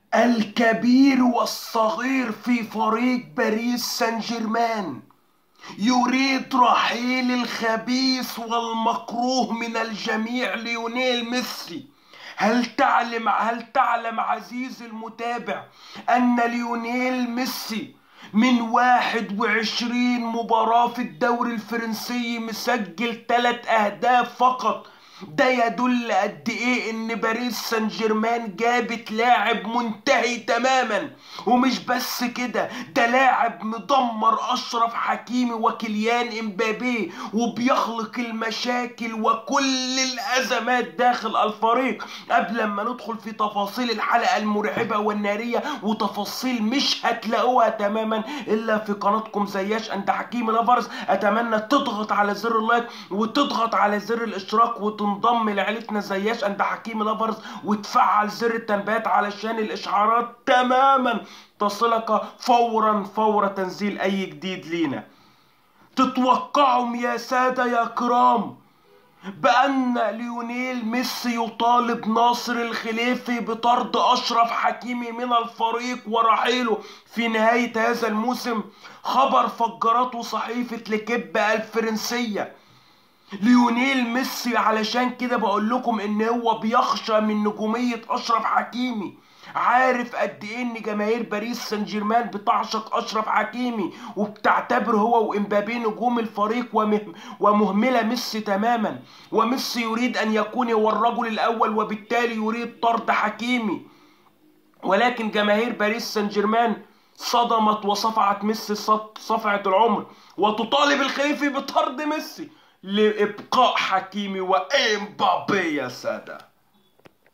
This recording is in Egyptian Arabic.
الكبير والصغير في فريق باريس سان جيرمان يريد رحيل الخبيث والمكروه من الجميع ليونيل ميسي هل تعلم هل تعلم عزيزي المتابع ان ليونيل ميسي من واحد وعشرين مباراة في الدوري الفرنسي مسجل ثلاث اهداف فقط ده يدل قد ايه ان باريس سان جيرمان جابت لاعب منتهي تماما ومش بس كده ده لاعب مدمر اشرف حكيمي وكيليان امبابي وبيخلق المشاكل وكل الازمات داخل الفريق قبل ما ندخل في تفاصيل الحلقه المرعبه والناريه وتفاصيل مش هتلاقوها تماما الا في قناتكم زياش عند حكيمي لافرز اتمنى تضغط على زر اللايك وتضغط على زر الاشتراك وتنضم لعيلتنا زياش عند حكيمي لافرز وتفعل زر التنبيهات علشان الاشعارات تماما تصلك فورا فور تنزيل اي جديد لينا تتوقعوا يا سادة يا كرام بأن ليونيل ميسي يطالب ناصر الخليفي بطرد أشرف حكيمي من الفريق ورحيله في نهاية هذا الموسم خبر فجرته صحيفة لكبة الفرنسية ليونيل ميسي علشان كده بقول لكم ان هو بيخشى من نجومية اشرف حكيمي عارف قد ايه ان جماهير باريس سان جيرمان بتعشق اشرف حكيمي وبتعتبر هو وامبابي نجوم الفريق ومه ومهمله ميسي تماما وميسي يريد ان يكون هو الرجل الاول وبالتالي يريد طرد حكيمي ولكن جماهير باريس سان جيرمان صدمت وصفعت ميسي صفعة العمر وتطالب الخليفي بطرد ميسي لإبقاء حكيمي وإمبابي يا سادة